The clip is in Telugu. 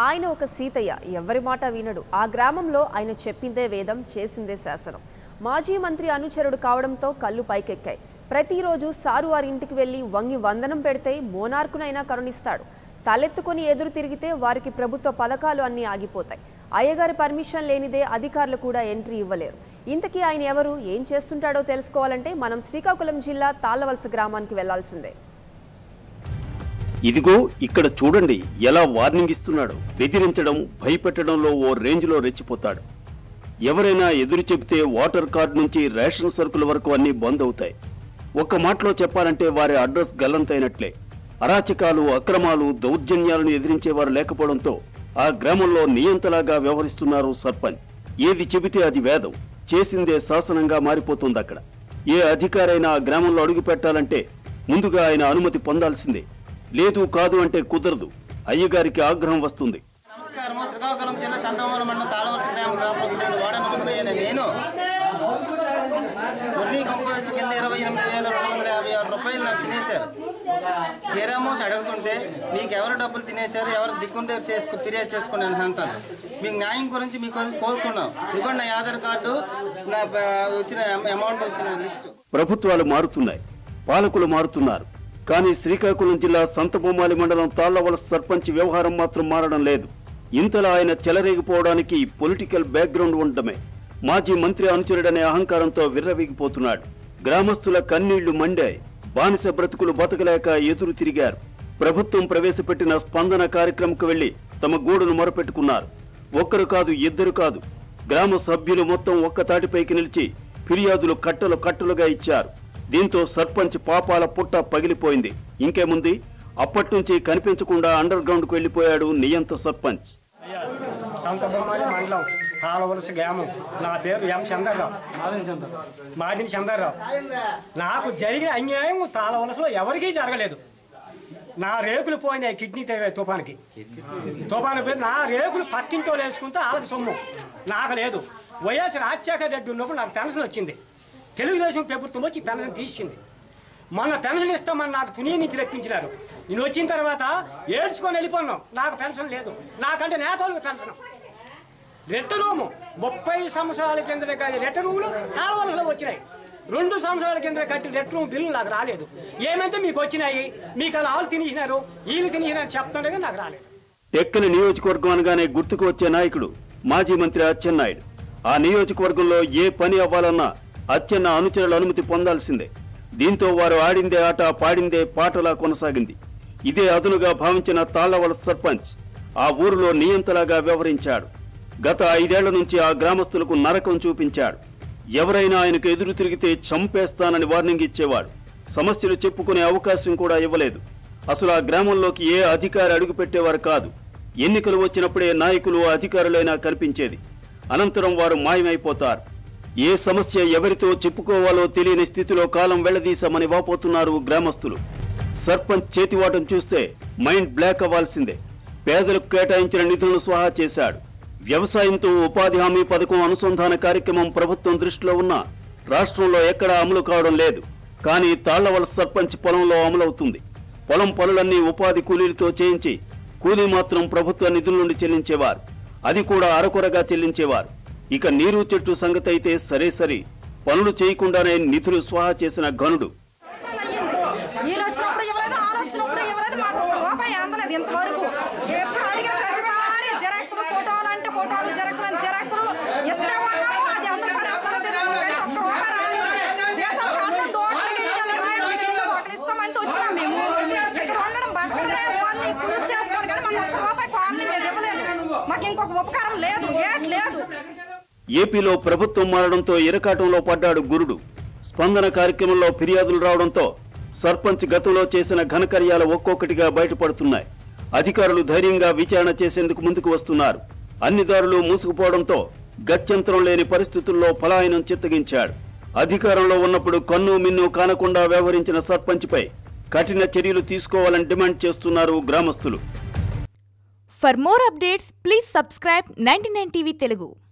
ఆయన ఒక సీతయ్య ఎవరి మాట వినడు ఆ గ్రామంలో ఆయన చెప్పిందే వేదం చేసిందే శాసనం మాజీ మంత్రి అనుచరుడు కావడంతో కళ్ళు పైకెక్కాయి ప్రతిరోజు సారు వారి ఇంటికి వెళ్లి వంగి వందనం పెడితే మోనార్కునైనా కరుణిస్తాడు తలెత్తుకొని ఎదురు తిరిగితే వారికి ప్రభుత్వ పథకాలు అన్నీ ఆగిపోతాయి అయ్యగారి పర్మిషన్ లేనిదే అధికారులు కూడా ఎంట్రీ ఇవ్వలేరు ఇంతకీ ఆయన ఎవరు ఏం చేస్తుంటాడో తెలుసుకోవాలంటే మనం శ్రీకాకుళం జిల్లా తాళ్లవలస గ్రామానికి వెళ్లాల్సిందే ఇదిగో ఇక్కడ చూడండి ఎలా వార్నింగ్ ఇస్తున్నాడు బెదిరించడం భయపెట్టడంలో ఓ రేంజ్లో రెచ్చిపోతాడు ఎవరైనా ఎదురు చెబితే వాటర్ కార్డ్ నుంచి రేషన్ సరుకుల వరకు అన్నీ బంద్ అవుతాయి ఒక్క మాటలో చెప్పాలంటే వారి అడ్రస్ గల్లంతైనట్లే అరాచకాలు అక్రమాలు దౌర్జన్యాలను ఎదిరించేవారు లేకపోవడంతో ఆ గ్రామంలో నియంతలాగా వ్యవహరిస్తున్నారు సర్పంచ్ ఏది చెబితే అది వేదం చేసిందే శాసనంగా మారిపోతుంది అక్కడ ఏ అధికారైనా ఆ గ్రామంలో అడుగు పెట్టాలంటే ముందుగా ఆయన అనుమతి పొందాల్సిందే లేదు కాదు అంటే కుదరదు అయ్యగారికి ఆగ్రహం వస్తుంది నమస్కారం శ్రీకాకుళం జిల్లా సంతమూల మండలం తాళవలస గ్రామ గ్రామ నేను వాడ నమ్మకమైన నేను వర్రీ కంపోజర్ కింద ఇరవై ఎనిమిది వేల రెండు వందల యాభై ఆరు రూపాయలు నాకు తినేశారు కేరామోస్ అడుగుతుంటే మీకు ఎవరు డబ్బులు తినేశారు ఎవరు దిక్కుండే చేసుకు ఫిర్యాదు చేసుకుని అని అంటాను మీకు న్యాయం గురించి మీకు కోరుకున్నాం ఇదిగోండి నా ఆధార్ కార్డు నా బ- వచ్చిన అమౌంట్ వచ్చిన లిస్టు ప్రభుత్వాలు మారుతున్నాయి పాలకులు మారుతున్నారు కానీ శ్రీకాకుళం జిల్లా సంతబొమ్మాలి మండలం తాళ్లవలస సర్పంచ్ వ్యవహారం మాత్రం మారడం లేదు ఇంతలా ఆయన చెలరేగిపోవడానికి పొలిటికల్ బ్యాక్గ్రౌండ్ ఉండడమే మాజీ మంత్రి అనుచరుడనే అహంకారంతో విర్రవీగిపోతున్నాడు గ్రామస్తుల కన్నీళ్లు మండాయి బానిస బ్రతుకులు బతకలేక ఎదురు తిరిగారు ప్రభుత్వం ప్రవేశపెట్టిన స్పందన కార్యక్రమంకు వెళ్లి తమ గూడును మొరపెట్టుకున్నారు ఒక్కరు కాదు ఇద్దరు కాదు గ్రామ సభ్యులు మొత్తం ఒక్క తాటిపైకి నిలిచి ఫిర్యాదులు కట్టలు కట్టలుగా ఇచ్చారు దీంతో సర్పంచ్ పాపాల పుట్ట పగిలిపోయింది ఇంకేముంది అప్పట్నుంచి కనిపించకుండా అండర్ గ్రౌండ్కు వెళ్లిపోయాడు నియంత సర్పంచ్ అయ్యా సంత బొమ్మాలి మండలం తాళవలస గ్రామం నా పేరు ఎం చంద్రరావు మాదిని చంద్రరావు నాకు జరిగిన అన్యాయం తాళవలసలో ఎవరికీ జరగలేదు నా రేకులు పోయినాయి కిడ్నీ తే- తుఫానికి తుఫాను పేరు నా రేకులు పక్కింటో వేసుకుంటే వాళ్ళకి సొమ్ము నాకు లేదు వైఎస్ రాజశేఖర రెడ్డి ఉన్నప్పుడు నాకు పెన్షన్ వచ్చింది తెలుగుదేశం ప్రభుత్వం వచ్చి పెన్షన్ తీసింది మొన్న పెన్షన్ ఇస్తామని నాకు తుని నుంచి రప్పించినారు నేను వచ్చిన తర్వాత ఏడ్చుకొని వెళ్ళిపోన్నాం నాకు పెన్షన్ లేదు నాకంటే నేతలకు పెన్షన్ రెట్ట రూము ముప్పై సంవత్సరాల కింద రెట్ట రూములు కాలువలలో వచ్చినాయి రెండు సంవత్సరాల కింద కట్టి రెట్ట రూమ్ బిల్లు నాకు రాలేదు ఏమైతే మీకు వచ్చినాయి మీకు అలా వాళ్ళు తినేసినారు వీళ్ళు తినేసినారు చెప్తుండే కానీ నాకు రాలేదు టెక్కలి నియోజకవర్గం అనగానే గుర్తుకు వచ్చే నాయకుడు మాజీ మంత్రి అచ్చెన్నాయుడు ఆ నియోజకవర్గంలో ఏ పని అవ్వాలన్నా అచ్చెన్న అనుచరుల అనుమతి పొందాల్సిందే దీంతో వారు ఆడిందే ఆట పాడిందే పాటలా కొనసాగింది ఇదే అదునుగా భావించిన తాళ్లవలస సర్పంచ్ ఆ ఊరిలో నియంతలాగా వ్యవహరించాడు గత ఐదేళ్ల నుంచి ఆ గ్రామస్తులకు నరకం చూపించాడు ఎవరైనా ఆయనకు ఎదురు తిరిగితే చంపేస్తానని వార్నింగ్ ఇచ్చేవాడు సమస్యలు చెప్పుకునే అవకాశం కూడా ఇవ్వలేదు అసలు ఆ గ్రామంలోకి ఏ అధికారి అడుగు పెట్టేవారు కాదు ఎన్నికలు వచ్చినప్పుడే నాయకులు అధికారులైనా కనిపించేది అనంతరం వారు మాయమైపోతారు ఏ సమస్య ఎవరితో చెప్పుకోవాలో తెలియని స్థితిలో కాలం వెళ్లదీశామని వాపోతున్నారు గ్రామస్తులు సర్పంచ్ చేతివాటం చూస్తే మైండ్ బ్లాక్ అవ్వాల్సిందే పేదలకు కేటాయించిన నిధులను స్వాహా చేశాడు వ్యవసాయంతో ఉపాధి హామీ పథకం అనుసంధాన కార్యక్రమం ప్రభుత్వం దృష్టిలో ఉన్నా రాష్ట్రంలో ఎక్కడా అమలు కావడం లేదు కానీ తాళ్లవలస సర్పంచ్ పొలంలో అమలవుతుంది పొలం పనులన్నీ ఉపాధి కూలీలతో చేయించి కూలీ మాత్రం ప్రభుత్వ నిధుల నుండి చెల్లించేవారు అది కూడా అరకొరగా చెల్లించేవారు ఇక నీరు చెట్టు సంగతి అయితే సరే సరి పనులు చేయకుండానే నిధులు స్వాహా చేసిన ఘనుడు వీళ్ళు వచ్చినప్పుడు ఇవ్వలేదు వాళ్ళు వచ్చినప్పుడు ఇవ్వలేదు మాకు ఒక రూపాయి అందలేదు ఇంతవరకు ఎప్పుడు అడిగిన ప్రతిసారి జెరాక్స్లు ఫోటోలు అంటే ఫోటోలు జెరాక్స్లు అంటే జెరాక్స్లు ఇస్తే ఉన్నాము అది అందరూ పడేస్తారు తిరిగి మాకైతే ఒక్క రూపాయి రాలేదు దేశాల కార్డు డోర్లకి ఇయ్యాలి రాయడానికి ఇల్లు ఒకరు ఇస్తామంటే వచ్చినాం మేము ఇక్కడ ఉండడం బతకడమే వాళ్ళని పూర్తి చేసుకోవాలి కానీ మాకు ఒక్క రూపాయి కాలనీ మీద ఇవ్వలేదు మాకు ఇంకొక ఉపకారం లేదు ఏట్ లేదు ఏపీలో ప్రభుత్వం మారడంతో ఇరకాటంలో పడ్డాడు గురుడు స్పందన కార్యక్రమంలో ఫిర్యాదులు రావడంతో సర్పంచ్ గతంలో చేసిన ఘనకార్యాలు ఒక్కొక్కటిగా బయటపడుతున్నాయి అధికారులు ధైర్యంగా విచారణ చేసేందుకు ముందుకు వస్తున్నారు అన్ని దారులు మూసుకుపోవడంతో గత్యంతరం లేని పరిస్థితుల్లో పలాయనం చిత్తగించాడు అధికారంలో ఉన్నప్పుడు కన్ను మిన్ను కానకుండా వ్యవహరించిన సర్పంచ్పై కఠిన చర్యలు తీసుకోవాలని డిమాండ్ చేస్తున్నారు గ్రామస్తులు For more updates, please subscribe 99 TV Telugu.